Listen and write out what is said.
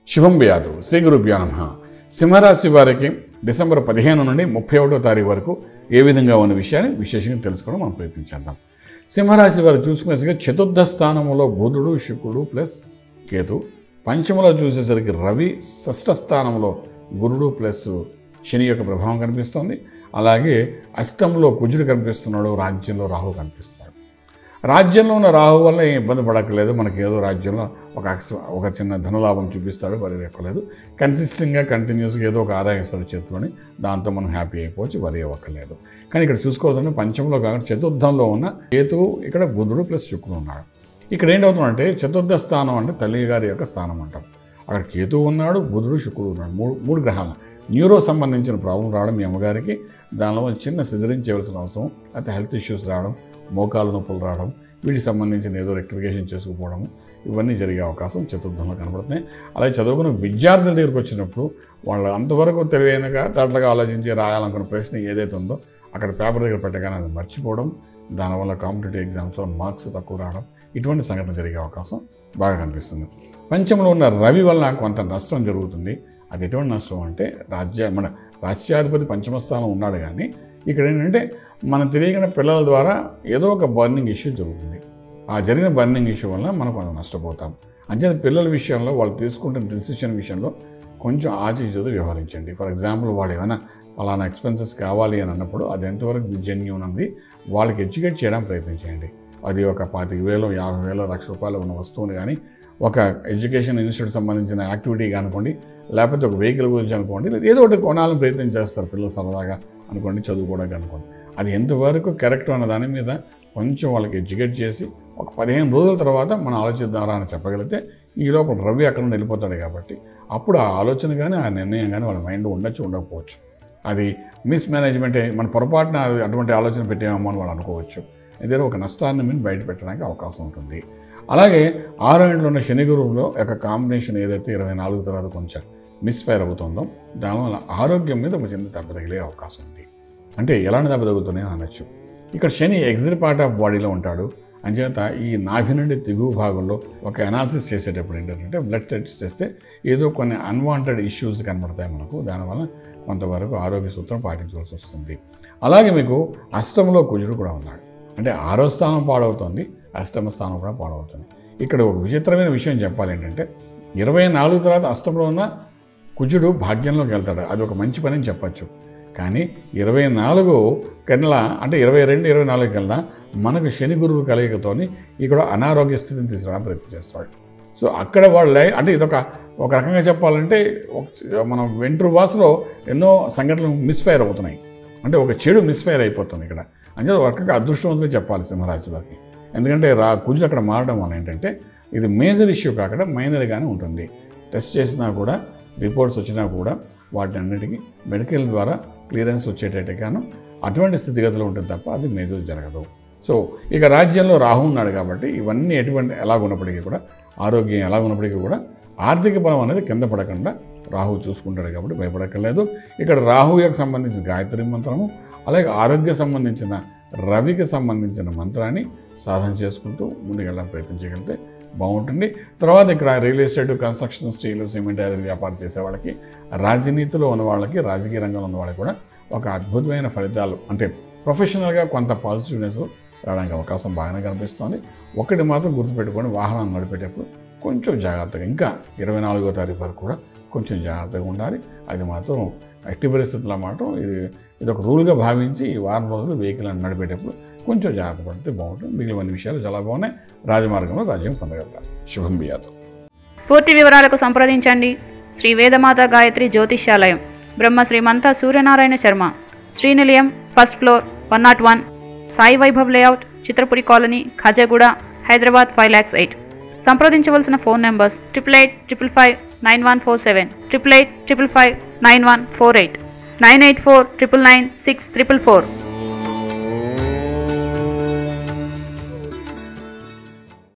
శుభం వ్యాధు శ్రీ గురుభ్యో నమ సింహరాశి వారికి డిసెంబర్ పదిహేను నుండి ముప్పై ఒకటో తారీఖు వరకు ఏ విధంగా ఉన్న విషయాన్ని విశేషంగా తెలుసుకోవడం మనం ప్రయత్నించేద్దాం సింహరాశి వారు చూసుకునేసరికి చతుర్థ స్థానంలో బుధుడు శుక్రుడు ప్లస్ కేతు పంచమలో చూసేసరికి రవి షష్ఠ స్థానంలో గురుడు ప్లస్ శని యొక్క ప్రభావం కనిపిస్తుంది అలాగే అష్టంలో కుజుడు కనిపిస్తున్నాడు రాజ్యంలో రాహు కనిపిస్తున్నాడు రాజ్యంలో ఉన్న రాహు వల్ల ఏం ఇబ్బంది పడక్కర్లేదు మనకి ఏదో రాజ్యంలో ఒక అక్ష- ఒక చిన్న ధనలాభం చూపిస్తాడు వరి ఎక్కలేదు కన్సిస్టెంట్గా కంటిన్యూస్గా ఏదో ఒక ఆదాయం ఇస్తాడు చేతిలోని దాంతో మనం హ్యాపీ అయిపోవచ్చు వరి అవ్వక్కర్లేదు కానీ ఇక్కడ చూసుకోవాల్సిన పంచంలో కాకుండా చతుర్థంలో ఉన్న కేతువు ఇక్కడ బుధుడు ప్లస్ శుక్రుడు ఉన్నాడు ఇక్కడ ఏంటవుతుందంటే చతుర్థ స్థానం అంటే తల్లి గారి యొక్క స్థానం అంటాం అక్కడ కేతువు ఉన్నాడు బుధుడు శుక్రుడు ఉన్నాడు మూడు మూడు గ్రహాలు న్యూరో సంబంధించిన ప్రాబ్లం రావడం మీ అమ్మగారికి దానిలో చిన్న సిజరింగ్ చేయవలసిన అవసరం లేకపోతే హెల్త్ ఇష్యూస్ రావడం మోకాలు నొప్పులు రావడం వీటికి సంబంధించిన ఏదో రెక్టిఫికేషన్ చేసుకుపోవడం ఇవన్నీ జరిగే అవకాశం చతుర్థంలో కనబడుతున్నాయి అలాగే చదువుకున్న విద్యార్థుల దగ్గరికి వచ్చినప్పుడు వాళ్ళు అంతవరకు తెలివైనగా తట్లుగా ఆలోచించి రాయాలనుకున్న ప్రశ్న ఏదైతే ఉందో అక్కడ పేపర్ దగ్గర పెట్టగానే అది మర్చిపోవడం దానివల్ల కాంపిటేటివ్ ఎగ్జామ్స్లో మార్క్స్ తక్కువ రావడం ఇటువంటి సంఘటన జరిగే అవకాశం బాగా కనిపిస్తుంది పంచంలో ఉన్న రవి వల్ల కొంత నష్టం జరుగుతుంది అది ఎటువంటి నష్టం అంటే రాజ్య మన రాష్ట్రాధిపతి పంచమ స్థానం ఉన్నాడు కానీ ఇక్కడ ఏంటంటే మన తెలియని పిల్లల ద్వారా ఏదో ఒక బర్నింగ్ ఇష్యూ జరుగుతుంది ఆ జరిగిన బర్నింగ్ ఇష్యూ వల్ల మనం కొంచెం నష్టపోతాం అంచేత పిల్లల విషయంలో వాళ్ళు తీసుకుంటున్న డెసిషన్ విషయంలో కొంచెం ఆచితూచి వ్యవహరించండి ఫర్ ఎగ్జాంపుల్ వాడు ఏమైనా పలానా ఎక్స్పెన్సెస్ కావాలి అని అన్నప్పుడు అది ఎంతవరకు జెన్యూన్ ఉంది వాళ్ళకి ఎడ్యుకేట్ చేయడానికి ప్రయత్నించండి అది ఒక పాతిక వేలు యాభై వేలు లక్ష రూపాయలు ఉన్న వస్తువుని కానీ ఒక ఎడ్యుకేషన్ ఇన్స్టిట్యూట్ సంబంధించిన యాక్టివిటీ అనుకోండి లేకపోతే ఒక వెహికల్ గురించి అనుకోండి లేదా ఏదో ఒకటి కొనాలని ప్రయత్నం చేస్తారు పిల్లలు సరదాగా అనుకోండి చదువుకోవడానికి అనుకోండి అది ఎంతవరకు కరెక్ట్ అన్న దాని మీద కొంచెం వాళ్ళకి ఎడ్యుకేట్ చేసి ఒక పదిహేను రోజుల తర్వాత మనం ఆలోచిద్దారా అని చెప్పగలిగితే ఈ లోపల రవి అక్కడ నుండి వెళ్ళిపోతాడు కాబట్టి అప్పుడు ఆ ఆలోచన కానీ ఆ నిర్ణయం కానీ వాళ్ళ మైండ్ ఉండొచ్చు ఉండకపోవచ్చు అది మిస్ మేనేజ్మెంటే మన పొరపాటున అది అటువంటి ఆలోచన పెట్టామో అని వాళ్ళు అనుకోవచ్చు ఏదైనా ఒక నష్టాన్ని మీరు బయట పెట్టడానికి అవకాశం ఉంటుంది అలాగే ఆరో ఇంట్లో ఉన్న శని గురువులో యొక్క కాంబినేషన్ ఏదైతే ఇరవై నాలుగు తర్వాత కొంచెం మిస్ఫైర్ అవుతుందో దానివల్ల ఆరోగ్యం మీద ఒక చిన్న దెబ్బ తగిలే అవకాశం ఉంది అంటే ఎలాంటి దెబ్బ తగులుతున్నాయి అనొచ్చు ఇక్కడ శని ఎగ్జిట్ పార్ట్ ఆఫ్ బాడీలో ఉంటాడు అంచేత ఈ నాభి నుండి దిగువ భాగంలో ఒక అనాలిసిస్ చేసేటప్పుడు ఏంటంటే బ్లడ్ టెస్ట్ చేస్తే ఏదో కొన్ని అన్వాంటెడ్ ఇష్యూస్ కనబడతాయి మనకు దానివల్ల కొంతవరకు ఆరోగ్య సూత్రం పాటించవలసి వస్తుంది అలాగే మీకు అష్టంలో కుజుడు కూడా ఉన్నాడు అంటే ఆరో స్థానం పాడవుతుంది అష్టమ స్థానం కూడా పాడవుతుంది ఇక్కడ ఒక విచిత్రమైన విషయం చెప్పాలి ఏంటంటే ఇరవై నాలుగు తర్వాత అష్టంలో ఉన్న కుజుడు భాగ్యంలోకి వెళ్తాడు అది ఒక మంచి పని అని చెప్పచ్చు కానీ ఇరవై నాలుగు కన్నా అంటే ఇరవై రెండు ఇరవై నాలుగు కన్నా మనకు శని గురువు కలయికతోని ఇక్కడ అనారోగ్య స్థితిని తీసుకురావడానికి ప్రయత్నం చేస్తాడు సో అక్కడ వాళ్ళ అంటే ఇదొక ఒక రకంగా చెప్పాలంటే ఒక- మనం వెంట్రు వాసులో ఎన్నో సంఘటనలు మిస్ఫైర్ అవుతున్నాయి అంటే ఒక చెడు మిస్ఫైర్ అయిపోతుంది ఇక్కడ అంటే ఒక రకంగా అదృష్టవంతులు చెప్పాలి సింహరాశి వారికి ఎందుకంటే రా కుజుడు అక్కడ మారడం వల్ల ఏంటంటే ఇది మేజర్ ఇష్యూ కాకుండా మైనర్గానే ఉంటుంది టెస్ట్ చేసినా కూడా రిపోర్ట్స్ వచ్చినా కూడా వాటిని అన్నిటికీ మెడికల్ ద్వారా క్లియరెన్స్ వచ్చేటట్టుగాను అటువంటి స్థితిగతులు ఉంటుంది తప్ప అది మేజర్ జరగదు సో ఇక రాజ్యంలో రాహు ఉన్నాడు కాబట్టి ఇవన్నీ ఎటువంటి ఎలాగున్నప్పటికీ కూడా ఆరోగ్యం ఎలాగున్నప్పటికీ కూడా ఆర్థిక బలం అనేది కింద పడకుండా రాహు చూసుకుంటాడు కాబట్టి భయపడక్కర్లేదు ఇక్కడ రాహు యొక్క సంబంధించిన గాయత్రి మంత్రము అలాగే ఆరోగ్య సంబంధించిన రవికి సంబంధించిన మంత్రాన్ని సాధన చేసుకుంటూ ముందుకెళ్ళడానికి ప్రయత్నం చేయగలిగితే బాగుంటుంది తర్వాత ఇక్కడ real estate construction steel cement iron వ్యాపారం చేసే వాళ్ళకి రాజనీతిలో ఉన్న వాళ్ళకి రాజకీయ రంగంలో ఉన్న వాళ్ళకి కూడా ఒక అద్భుతమైన ఫలితాలు అంటే ప్రొఫెషనల్గా కొంత పాజిటివ్నెస్ రావడానికి అవకాశం బాగానే కనిపిస్తుంది ఒకటి మాత్రం గుర్తుపెట్టుకొని వాహనం నడిపేటప్పుడు కొంచెం జాగ్రత్తగా ఇంకా ఇరవై నాలుగో తారీఖు వరకు కూడా కొంచెం జాగ్రత్తగా ఉండాలి అది మాత్రం ఎట్టి పరిస్థితుల్లో మాత్రం ఇది ఇది ఒక రూల్గా భావించి ఈ వారం రోజులు వెహికల్ నడిపేటప్పుడు కొంచెం జాగ్రత్త పడితే బాగుంటుంది మిగిలిన విషయాలు చాలా బాగున్నాయి రాజమార్గంలో రాజ్యం పొందగలుగుతారు శుభం బియాతో పూర్తి వివరాలకు సంప్రదించండి శ్రీ వేదమాత గాయత్రి జ్యోతిష్యాలయం Brahma Srimantha Suryanarayana Sharma Srinilayam first floor one naught one Sai Vaibhav layout Chitrapuri colony Khajaguda Hyderabad five lakhs eight సంప్రదించవలసిన phone numbers triple eight triple five nine one four seven triple eight triple five nine one four eight nine eight four triple nine six triple four